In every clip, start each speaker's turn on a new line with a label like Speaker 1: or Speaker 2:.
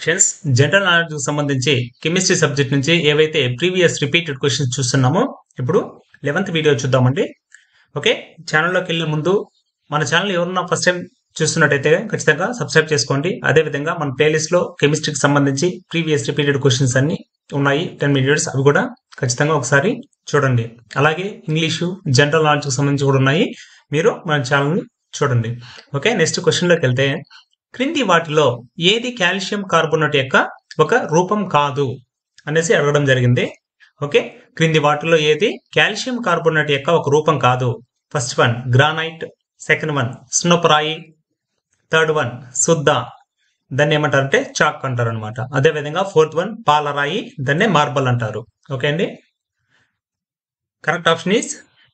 Speaker 1: friends general knowledge కు సంబంధించి chemistry subject నుంచి ఏవైతే ప్రీవియస్ రిపీటెడ్ క్వశ్చన్స్ చూస్తున్నామో ఇప్పుడు లెవెంత్ వీడియో చూద్దామండి ఓకే ఛానల్లోకి వెళ్ళే ముందు మన ఛానల్ ఎవరన్నా ఫస్ట్ టైం చూస్తున్నట్టయితే ఖచ్చితంగా సబ్స్క్రైబ్ చేసుకోండి అదేవిధంగా మన ప్లేలిస్ట్ లో కెమిస్ట్రీకి సంబంధించి ప్రీవియస్ రిపీటెడ్ క్వశ్చన్స్ అన్ని ఉన్నాయి టెన్ మినిట్స్ అవి కూడా ఖచ్చితంగా ఒకసారి చూడండి అలాగే ఇంగ్లీషు జనరల్ నాలెడ్జ్ కు సంబంధించి కూడా ఉన్నాయి మీరు మన ఛానల్ చూడండి ఓకే నెక్స్ట్ క్వశ్చన్ లోకి వెళ్తే క్రింది వాటిలో ఏది కాల్షియం కార్బోనేట్ యొక్క ఒక రూపం కాదు అనేసి అడగడం జరిగింది ఓకే క్రింది వాటిలో ఏది కాల్షియం కార్బోనేట్ యొక్క ఒక రూపం కాదు first one granite second one స్నోపరాయి థర్డ్ వన్ శుద్ధ దాన్ని ఏమంటారంటే చాక్ అంటారు అనమాట అదే విధంగా ఫోర్త్ వన్ పాలరాయి దాన్నే మార్బల్ అంటారు ఓకే అండి correct option is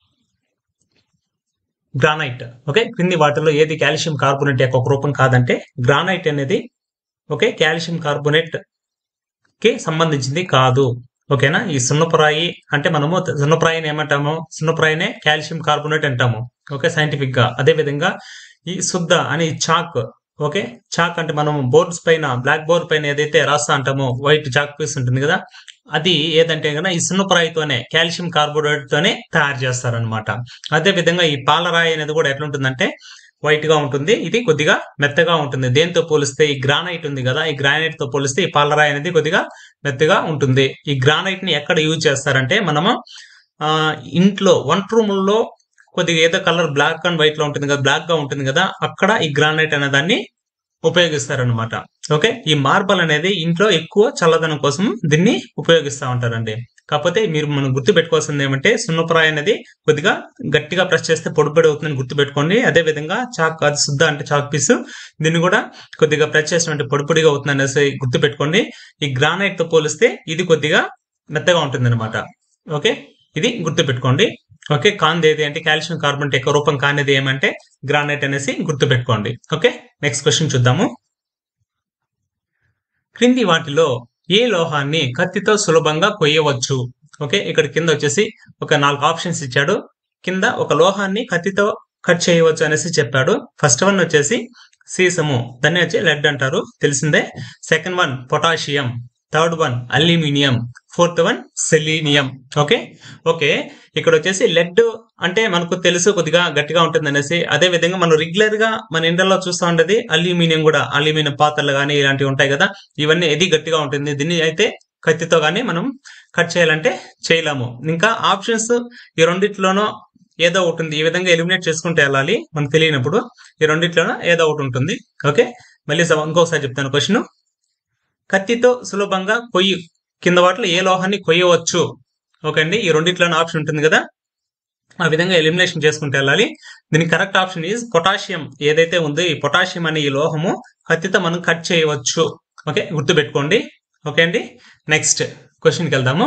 Speaker 1: granite okay క్రింది వాటిలో ఏది కాల్షియం కార్బోనేట్ యొక్క ఒక రూపం కాదంటే గ్రానైట్ అనేది ఓకే కాల్షియం కార్బోనేట్ కి సంబంధించింది కాదు ఓకేనా ఈ సున్నపురాయి అంటే మనము సున్నపురాయిని ఏమంటాము సున్నపురాయినే కాల్షియం కార్బోనేట్ అంటాము ఓకే సైంటిఫిక్ గా అదే విధంగా ఈ శుద్ధ అని చాక్ ఓకే చాక్ అంటే మనం బోర్డ్స్ పైన బ్లాక్ బోర్డ్ పైన ఏదైతే రాస్తా అంటామో వైట్ చాక్ పీస్ ఉంటుంది కదా అది ఏదంటే కనుక ఈ సున్నపురాయితోనే కాల్షియం కార్బోనేట్ తోనే తయారు చేస్తారనమాట అదే విధంగా ఈ పాలరాయి అనేది కూడా ఎట్లుంటుందంటే వైట్ గా ఉంటుంది ఇది కొద్దిగా మెత్తగా ఉంటుంది దేంతో పోలిస్తే ఈ గ్రానైట్ ఉంది కదా ఈ గ్రానైట్ తో పోలిస్తే ఈ పాలరాయి అనేది కొద్దిగా మెత్తగా ఉంటుంది ఈ గ్రానైట్ ని ఎక్కడ యూజ్ చేస్తారంటే మనము ఆ ఇంట్లో వంట రూముల్లో కొద్దిగా ఏదో కలర్ బ్లాక్ అండ్ వైట్ లో ఉంటుంది కదా బ్లాక్ గా ఉంటుంది కదా అక్కడ ఈ గ్రానైట్ అనే దాన్ని ఉపయోగిస్తారనమాట ఓకే ఈ మార్బల్ అనేది ఇంట్లో ఎక్కువ చల్లదనం కోసం దీన్ని ఉపయోగిస్తూ ఉంటారండి కాకపోతే మీరు మనం గుర్తు పెట్టుకోవాల్సింది ఏమంటే సున్నపురాయి అనేది కొద్దిగా గట్టిగా ప్రెస్ చేస్తే పొడిపొడి అవుతుందని గుర్తు పెట్టుకోండి అదే విధంగా చాక్ అది శుద్ధ అంటే చాక్ పీస్ దీన్ని కూడా కొద్దిగా ప్రెస్ చేసినట్టు పొడి పొడిగా అవుతుంది అనేసి గుర్తు పెట్టుకోండి ఈ గ్రానైట్ తో పోలిస్తే ఇది కొద్దిగా మెత్తగా ఉంటుంది అనమాట ఓకే ఇది గుర్తు పెట్టుకోండి ఓకే కాంది ఏది అంటే కాల్షియం కార్బోనేట్ యొక్క రూపం కానిది ఏమంటే గ్రానైట్ అనేసి గుర్తు పెట్టుకోండి ఓకే నెక్స్ట్ క్వశ్చన్ చూద్దాము క్రింది వాటిలో ఏ లోహాన్ని కత్తితో సులభంగా కొయ్యవచ్చు ఓకే ఇక్కడ కింద వచ్చేసి ఒక నాలుగు ఆప్షన్స్ ఇచ్చాడు కింద ఒక లోహాన్ని కత్తితో కట్ చేయవచ్చు అనేసి చెప్పాడు ఫస్ట్ వన్ వచ్చేసి సీసము దాన్ని వచ్చి లెడ్ అంటారు తెలిసిందే second one potassium third one aluminium fourth one selenium okay okay ఇక్కడ వచ్చేసి లెడ్ అంటే మనకు తెలుసు కొద్దిగా గట్టిగా ఉంటుంది అనేసి అదే విధంగా మనం రెగ్యులర్ గా మన ఇండల్లో చూస్తూ ఉండేది అల్యూమినియం కూడా అల్యూమినియం పాత్రలు కానీ ఇలాంటివి ఉంటాయి కదా ఇవన్నీ ఇది గట్టిగా ఉంటుంది దీన్ని అయితే కత్తితో కానీ మనం కట్ చేయాలంటే చేయలేము ఇంకా ఆప్షన్స్ ఈ రెండిట్లోనో ఏదో ఒకటి ఉంది ఈ విధంగా ఎలిమినేట్ చేసుకుంటే వెళ్ళాలి మనకు తెలియనప్పుడు ఈ రెండిట్లోనో ఏదో ఒకటి ఉంటుంది ఓకే మళ్ళీ ఇంకొకసారి చెప్తాను క్వశ్చన్ కత్తితో సులభంగా కొయ్యి కింద వాటిలో ఏ లోహాన్ని కొయ్యవచ్చు ఓకే అండి ఈ రెండిట్లోనే ఆప్షన్ ఉంటుంది కదా ఆ విధంగా ఎలిమినేషన్ చేసుకుంటూ వెళ్ళాలి దీనికి కరెక్ట్ ఆప్షన్ ఈజ్ పొటాషియం ఏదైతే ఉందో ఈ పొటాషియం అనే ఈ లోహము కత్తితో మనం కట్ చేయవచ్చు ఓకే గుర్తుపెట్టుకోండి ఓకే అండి నెక్స్ట్ క్వశ్చన్కి వెళ్దాము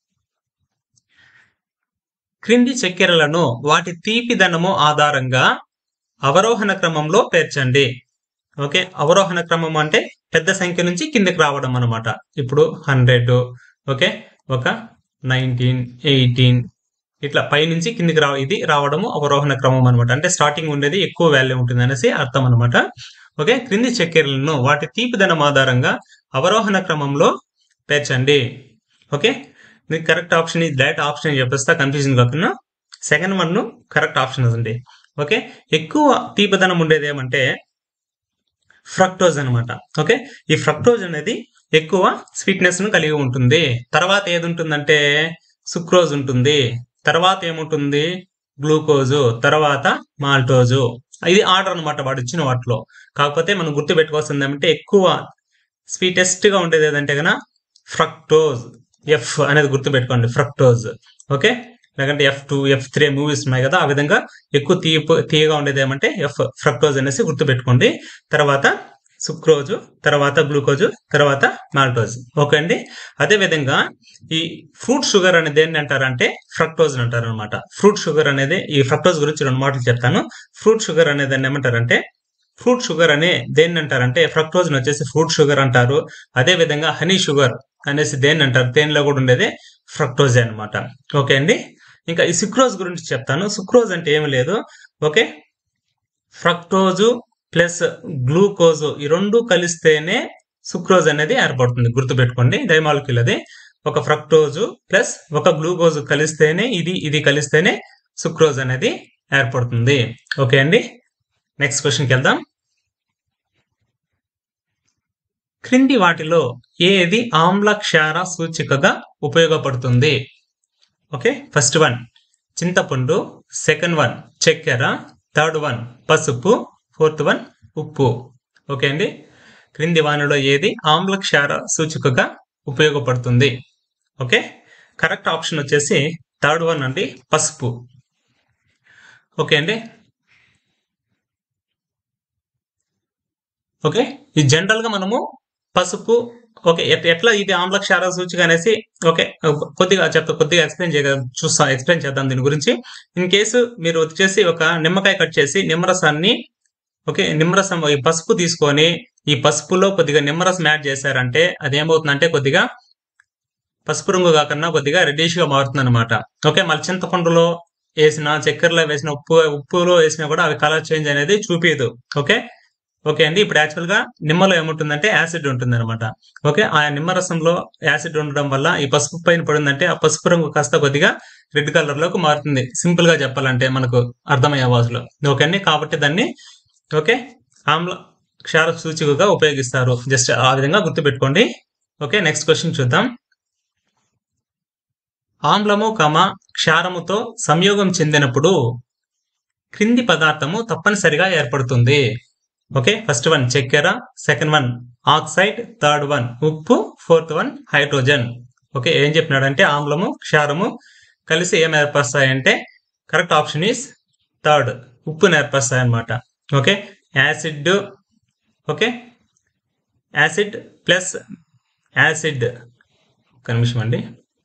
Speaker 1: క్రింది చక్కెరలను వాటి తీపిదనము ఆధారంగా అవరోహణ క్రమంలో పేర్చండి ఓకే అవరోహణ క్రమం అంటే పెద్ద సంఖ్య నుంచి కిందకి రావడం అనమాట ఇప్పుడు హండ్రెడ్ ఓకే ఒక నైన్టీన్ ఎయిటీన్ ఇట్లా పై నుంచి కిందికి రా ఇది రావడము అవరోహణ క్రమం అనమాట అంటే స్టార్టింగ్ ఉండేది ఎక్కువ వాల్యూ ఉంటుంది అనేసి అర్థం అనమాట ఓకే క్రింది చక్కెరలను వాటి తీపిదనం ఆధారంగా అవరోహణ క్రమంలో పేర్చండి ఓకే మీకు కరెక్ట్ ఆప్షన్ ఇది డైరెక్ట్ ఆప్షన్ అని చెప్పేస్తా కన్ఫ్యూజన్ కాకుండా సెకండ్ వన్ కరెక్ట్ ఆప్షన్ ఉంది ఓకే ఎక్కువ తీపిదనం ఉండేది ఏమంటే ఫ్రక్టోజ్ అనమాట ఓకే ఈ ఫ్రక్టోజ్ అనేది ఎక్కువ స్వీట్నెస్ ను కలిగి ఉంటుంది తర్వాత ఏది ఉంటుందంటే సుక్రోజ్ ఉంటుంది తర్వాత ఏముంటుంది గ్లూకోజు తర్వాత మాల్టోజు ఇది ఆర్డర్ అనమాట వాడు ఇచ్చిన వాటిలో కాకపోతే మనం గుర్తు పెట్టుకోవాల్సింది ఏమంటే ఎక్కువ స్వీటెస్ట్ గా ఉండేది ఏదంటే కనుక ఫ్రక్టోజ్ ఎఫ్ అనేది గుర్తు పెట్టుకోండి ఫ్రక్టోజ్ ఓకే లేకంటే F two F three movies ఉన్నాయి కదా ఆ విధంగా ఎక్కువ తీయపు తీయగా ఉండేది ఏమంటే ఎఫ్ ఫ్రక్టోజ్ అనేసి గుర్తుపెట్టుకోండి తర్వాత సుక్రోజు తర్వాత గ్లూకోజు తర్వాత మాల్టోజ్ ఓకే అండి అదే విధంగా ఈ ఫ్రూట్ షుగర్ అనేది ఏంటి అంటారంటే ఫ్రక్టోజ్ అంటారు అనమాట ఫ్రూట్ షుగర్ అనేది ఈ ఫ్రక్టోజ్ గురించి రెండు మాటలు చెప్తాను ఫ్రూట్ షుగర్ అనేది ఏమంటారంటే ఫ్రూట్ షుగర్ అనే దేన్ని అంటారంటే ఫ్రక్టోజ్ వచ్చేసి ఫ్రూట్ షుగర్ అంటారు అదే విధంగా హనీ షుగర్ అనేసి దేన్ని అంటారు దేనిలో కూడా ఉండేది ఫ్రక్టోజ్ అనమాట ఓకే అండి ఇంకా ఈ సుక్రోజ్ గురించి చెప్తాను సుక్రోజ్ అంటే ఏమి లేదు ఓకే ఫ్రక్టోజు ప్లస్ గ్లూకోజ్ ఈ రెండు కలిస్తేనే సుక్రోజ్ అనేది ఏర్పడుతుంది గుర్తుపెట్టుకోండి డైమాలిక్యూల్ అది ఒక ఫ్రక్టోజు ప్లస్ ఒక గ్లూకోజ్ కలిస్తేనే ఇది ఇది కలిస్తేనే సుక్రోజ్ అనేది ఏర్పడుతుంది ఓకే అండి నెక్స్ట్ క్వశ్చన్కి వెళ్దాం క్రింది వాటిలో ఏది ఆమ్ల క్షార సూచికగా ఉపయోగపడుతుంది ఓకే ఫస్ట్ వన్ చింతపండు సెకండ్ వన్ చక్కెర థర్డ్ వన్ పసుపు ఫోర్త్ వన్ ఉప్పు ఓకే అండి క్రింది వానిలో ఏది ఆమ్ల క్షార సూచికగా ఉపయోగపడుతుంది ఓకే కరెక్ట్ ఆప్షన్ వచ్చేసి థర్డ్ వన్ అండి పసుపు ఓకే అండి ఓకే ఇది జనరల్ గా మనము పసుపు ఓకే ఎట్- ఎట్లా ఇది ఆమ్ల క్షార సూచిక అనేసి ఓకే కొద్దిగా చెప్తా కొద్దిగా ఎక్స్ప్లెయిన్ చేయ చూస్తాం ఎక్స్ప్లెయిన్ చేద్దాం దీని గురించి ఇన్ కేసు మీరు వచ్చేసి ఒక నిమ్మకాయ కట్ చేసి నిమ్మరసాన్ని ఓకే నిమ్మరసం ఈ పసుపు తీసుకొని ఈ పసుపులో కొద్దిగా నిమ్మరసం యాడ్ చేశారంటే అది ఏమవుతుందంటే కొద్దిగా పసుపు రంగు కాకుండా కొద్దిగా రెడ్డిష్ గా మారుతుంది అనమాట ఓకే మళ్ళీ చింతపండులో వేసిన చక్కెరలో వేసిన ఉప్పు ఉప్పులో వేసినా కూడా అవి కలర్ చేంజ్ అనేది చూపించదు ఓకే ఓకే అండి ఇప్పుడు యాక్చువల్ గా నిమ్మలో ఏముంటుందంటే యాసిడ్ ఉంటుంది అనమాట ఓకే ఆ నిమ్మరసంలో యాసిడ్ ఉండడం వల్ల ఈ పసుపు పైన పడిందంటే ఆ పసుపు రంగు కాస్త కొద్దిగా రెడ్ కలర్ లోకి మారుతుంది సింపుల్ గా చెప్పాలంటే మనకు అర్థమయ్యే వాసులో ఓకే అండి కాబట్టి దాన్ని ఓకే ఆమ్ల క్షార సూచికగా ఉపయోగిస్తారు జస్ట్ ఆ విధంగా గుర్తుపెట్టుకోండి ఓకే నెక్స్ట్ క్వశ్చన్ చూద్దాం ఆమ్లము కమ క్షారముతో సంయోగం చెందినప్పుడు క్రింది పదార్థము తప్పనిసరిగా ఏర్పడుతుంది ఓకే ఫస్ట్ వన్ చక్కెర second one oxide third one ఉప్పు ఫోర్త్ వన్ హైడ్రోజన్ ఓకే ఏం చెప్పినాడంటే ఆమ్లము క్షారము కలిసి ఏం ఏర్పరుస్తాయంటే కరెక్ట్ ఆప్షన్ ఈస్ థర్డ్ ఉప్పుని ఏర్పరుస్తాయి అనమాట okay acid okay acid plus acid ఒక నిమిషం అండి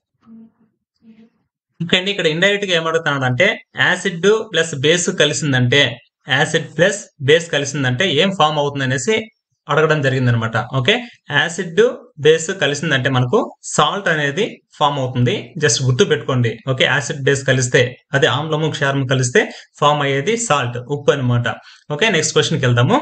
Speaker 1: ఇంకండి ఇక్కడ ఇండైరెక్ట్ గా ఏమడుగుతున్నాడు అంటే యాసిడ్ ప్లస్ బేస్ కలిసిందంటే యాసిడ్ ప్లస్ బేస్ కలిసిందంటే ఏం ఫామ్ అవుతుంది అనేసి అడగడం జరిగింది అనమాట ఓకే యాసిడ్ బేస్ కలిసిందంటే మనకు సాల్ట్ అనేది ఫామ్ అవుతుంది జస్ట్ గుర్తు పెట్టుకోండి ఓకే యాసిడ్ బేస్ కలిస్తే అదే ఆమ్లము క్షారము కలిస్తే ఫామ్ అయ్యేది సాల్ట్ ఉప్పు అనమాట ఓకే నెక్స్ట్ క్వశ్చన్కి వెళ్దాము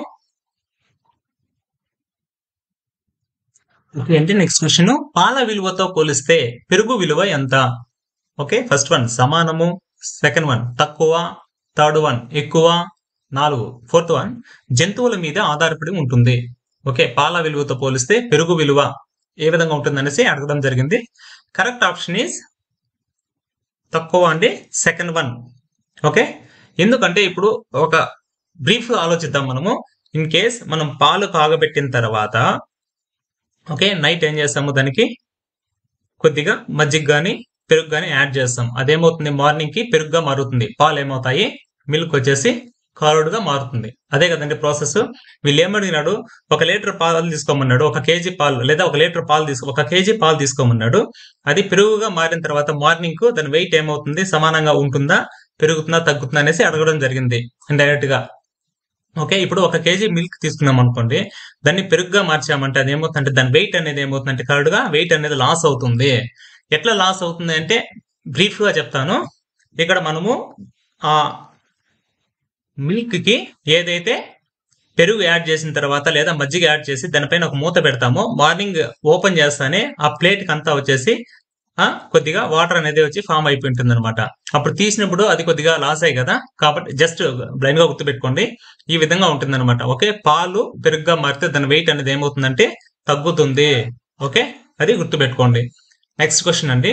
Speaker 1: ఓకే అంటే నెక్స్ట్ క్వశ్చన్ పాల విలువతో పోలిస్తే పెరుగు విలువ ఎంత ఓకే ఫస్ట్ వన్ సమానము సెకండ్ వన్ తక్కువ థర్డ్ వన్ ఎక్కువ నాలుగు ఫోర్త్ వన్ జంతువుల మీద ఆధారపడి ఉంటుంది ఓకే పాల విలువతో పోలిస్తే పెరుగు విలువ ఏ విధంగా ఉంటుంది అనేసి అడగడం జరిగింది కరెక్ట్ ఆప్షన్ ఈజ్ తక్కువ అండి సెకండ్ వన్ ఓకే ఎందుకంటే ఇప్పుడు ఒక బ్రీఫ్ ఆలోచిద్దాం మనము ఇన్ కేస్ మనం పాలు కాగబెట్టిన తర్వాత ఓకే నైట్ ఏం చేస్తాము దానికి కొద్దిగా మజ్జిగ కానీ పెరుగు కానీ యాడ్ చేస్తాం అదేమవుతుంది మార్నింగ్ కి పెరుగుగా మారుతుంది పాలు ఏమవుతాయి మిల్క్ వచ్చేసి కారుడుగా మారుతుంది అదే కదండి ప్రాసెస్ వీళ్ళు ఏమడిగినాడు ఒక లీటర్ పాలు తీసుకోమన్నాడు ఒక కేజీ పాలు లేదా ఒక లీటర్ పాలు తీసుకో ఒక కేజీ పాలు తీసుకోమన్నాడు అది పెరుగుగా మారిన తర్వాత మార్నింగ్ కు దాని వెయిట్ ఏమవుతుంది సమానంగా ఉంటుందా పెరుగుతుందా తగ్గుతుందా అనేసి అడగడం జరిగింది డైరెక్ట్ గా ఓకే ఇప్పుడు ఒక కేజీ మిల్క్ తీసుకున్నాం అనుకోండి దాన్ని పెరుగుగా మార్చామంటే అది ఏమవుతుందంటే దాని వెయిట్ అనేది ఏమవుతుందంటే కరెక్ట్ గా వెయిట్ అనేది లాస్ అవుతుంది ఎట్లా లాస్ అవుతుంది అంటే బ్రీఫ్ గా చెప్తాను ఇక్కడ మనము ఆ మిల్క్ కి ఏదైతే పెరుగు యాడ్ చేసిన తర్వాత లేదా మజ్జిగ యాడ్ చేసి దానిపైన ఒక మూత పెడతామో మార్నింగ్ ఓపెన్ చేస్తానే ఆ ప్లేట్ కి అంతా వచ్చేసి ఆ కొద్దిగా వాటర్ అనేది వచ్చి ఫామ్ అయిపోయి ఉంటుంది అనమాట అప్పుడు తీసినప్పుడు అది కొద్దిగా లాస్ అయ్యి కదా కాబట్టి జస్ట్ బ్లైండ్ గా గుర్తుపెట్టుకోండి ఈ విధంగా ఉంటుంది అనమాట ఓకే పాలు పెరుగుగా మారితే దాని వెయిట్ అనేది ఏమవుతుందంటే తగ్గుతుంది ఓకే అది గుర్తుపెట్టుకోండి నెక్స్ట్ క్వశ్చన్ అండి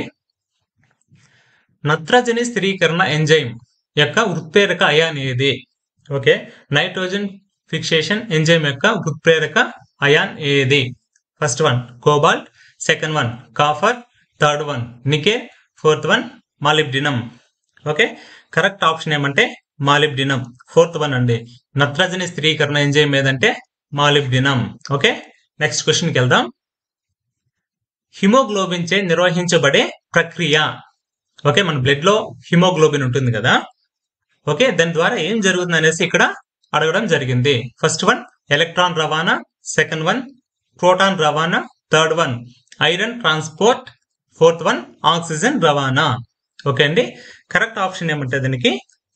Speaker 1: నత్రజని స్థిరీకరణ ఎంజైమ్ యొక్క ఉత్ప్రేరక అయాన్ ఏది ఓకే నైట్రోజన్ ఫిక్సేషన్ ఎంజైమ్ యొక్క ఉత్ప్రేరక అయాన్ ఏది first one cobalt second one copper third one nickel fourth one molybdenum okay correct option ఏమంటే మాలిబ్డినం ఫోర్త్ వన్ అండి నత్రజని స్థిరీకరణ ఎంజైమ్ ఏదంటే మాలిబ్డినం ఓకే నెక్స్ట్ క్వశ్చన్కి వెళ్దాం హిమోగ్లోబిన్ చే నిర్వహించబడే ప్రక్రియ ఓకే మన బ్లడ్ లో హిమోగ్లోబిన్ ఉంటుంది కదా ఓకే దాని ద్వారా ఏం జరుగుతుంది అనేసి ఇక్కడ అడగడం జరిగింది ఫస్ట్ వన్ ఎలక్ట్రాన్ రవాణా సెకండ్ వన్ ప్రోటాన్ రవాణా third one iron transport fourth one oxygen రవాణా ఓకే అండి కరెక్ట్ ఆప్షన్ ఏమంటే దీనికి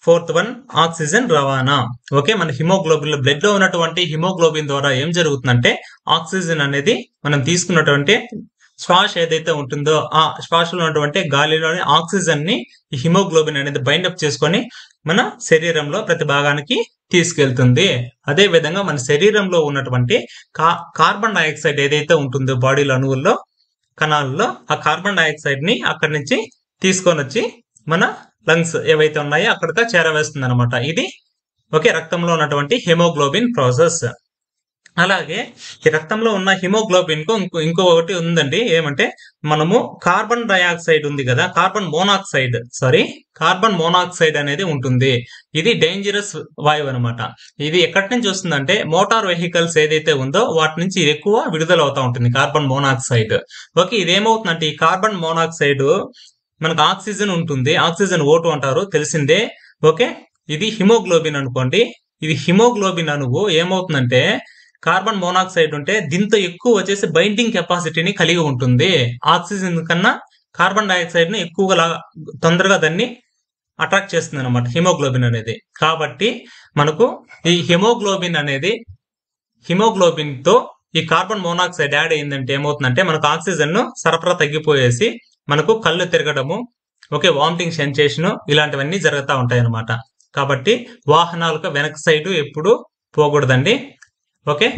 Speaker 1: ఫోర్త్ వన్ ఆక్సిజన్ రవాణా ఓకే మన హిమోగ్లోబిన్ లో బ్లడ్ లో ఉన్నటువంటి హిమోగ్లోబిన్ ద్వారా ఏం జరుగుతుందంటే ఆక్సిజన్ అనేది మనం తీసుకున్నటువంటి శ్వాస ఏదైతే ఉంటుందో ఆ శ్వాసలో ఉన్నటువంటి గాలిలోని ఆక్సిజన్ ని ఈ హిమోగ్లోబిన్ అనేది బైండప్ చేసుకొని మన శరీరంలో ప్రతి భాగానికి తీసుకెళ్తుంది అదే విధంగా మన శరీరంలో ఉన్నటువంటి కా కార్బన్ డైఆక్సైడ్ ఏదైతే ఉంటుందో బాడీలో అణువుల్లో కణాలలో ఆ కార్బన్ డైఆక్సైడ్ ని అక్కడి నుంచి తీసుకొని వచ్చి మన లంగ్స్ ఏవైతే ఉన్నాయో అక్కడికి చేరవేస్తుంది అనమాట ఇది ఒకే రక్తంలో ఉన్నటువంటి హిమోగ్లోబిన్ ప్రాసెస్ అలాగే ఈ రక్తంలో ఉన్న హిమోగ్లోబిన్ కు ఇంకో ఇంకొకటి ఉందండి ఏమంటే మనము కార్బన్ డైఆక్సైడ్ ఉంది కదా carbon monoxide sorry carbon monoxide అనేది ఉంటుంది ఇది డేంజరస్ వాయువు అనమాట ఇది ఎక్కడి నుంచి వస్తుందంటే మోటార్ వెహికల్స్ ఏదైతే ఉందో వాటి నుంచి ఇది ఎక్కువ విడుదల అవుతా ఉంటుంది కార్బన్ మోనాక్సైడ్ ఓకే ఇది ఏమవుతుందంటే ఈ కార్బన్ మోనాక్సైడ్ మనకు ఆక్సిజన్ ఉంటుంది ఆక్సిజన్ ఓటు అంటారు తెలిసిందే ఓకే ఇది హిమోగ్లోబిన్ అనుకోండి ఇది హిమోగ్లోబిన్ అణువు ఏమవుతుందంటే కార్బన్ మోనాక్సైడ్ ఉంటే దీంతో ఎక్కువ వచ్చేసి బైండింగ్ కెపాసిటీని కలిగి ఉంటుంది ఆక్సిజన్ కన్నా కార్బన్ డైఆక్సైడ్ ని ఎక్కువగా లా- తొందరగా దాన్ని అట్రాక్ట్ చేస్తుంది అనమాట హిమోగ్లోబిన్ అనేది కాబట్టి మనకు ఈ హిమోగ్లోబిన్ అనేది హిమోగ్లోబిన్ తో ఈ కార్బన్ మోనాక్సైడ్ యాడ్ అయిందంటే ఏమవుతుందంటే మనకు ఆక్సిజన్ ను సరఫరా తగ్గిపోయేసి మనకు కళ్ళు తిరగడము ఓకే వామిటింగ్ సెన్సేషన్ ఇలాంటివన్నీ జరుగుతూ ఉంటాయి అన్నమాట కాబట్టి వాహనాలకు వెనక సైడ్ ఎప్పుడు పోకూడదండి ఓకే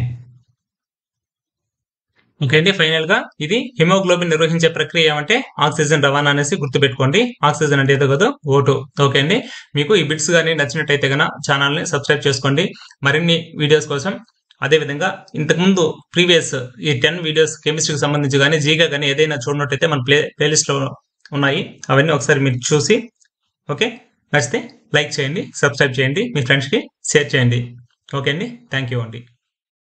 Speaker 1: ఓకే అండి ఫైనల్ గా ఇది హిమోగ్లోబిన్ నిర్వహించే ప్రక్రియ ఏమంటే ఆక్సిజన్ రవాణా అనేసి గుర్తుపెట్టుకోండి ఆక్సిజన్ అంటే ఏదో కదా ఓటు ఓకే అండి మీకు ఈ బిట్స్ కానీ నచ్చినట్టయితే గన ఛానల్ ని సబ్స్క్రైబ్ చేసుకోండి మరిన్ని వీడియోస్ కోసం అదే విధంగా ఇంతకుముందు ప్రీవియస్ ఈ టెన్ వీడియోస్ కెమిస్ట్రీకి సంబంధించి కానీ జీగా కానీ ఏదైనా చూడనట్టయితే మన ప్లే ప్లేలిస్ట్ లో ఉన్నాయి అవన్నీ ఒకసారి మీరు చూసి ఓకే నచ్చితే లైక్ చేయండి సబ్స్క్రైబ్ చేయండి మీ ఫ్రెండ్స్కి షేర్ చేయండి ఓకే అండి థ్యాంక్ యూ అండి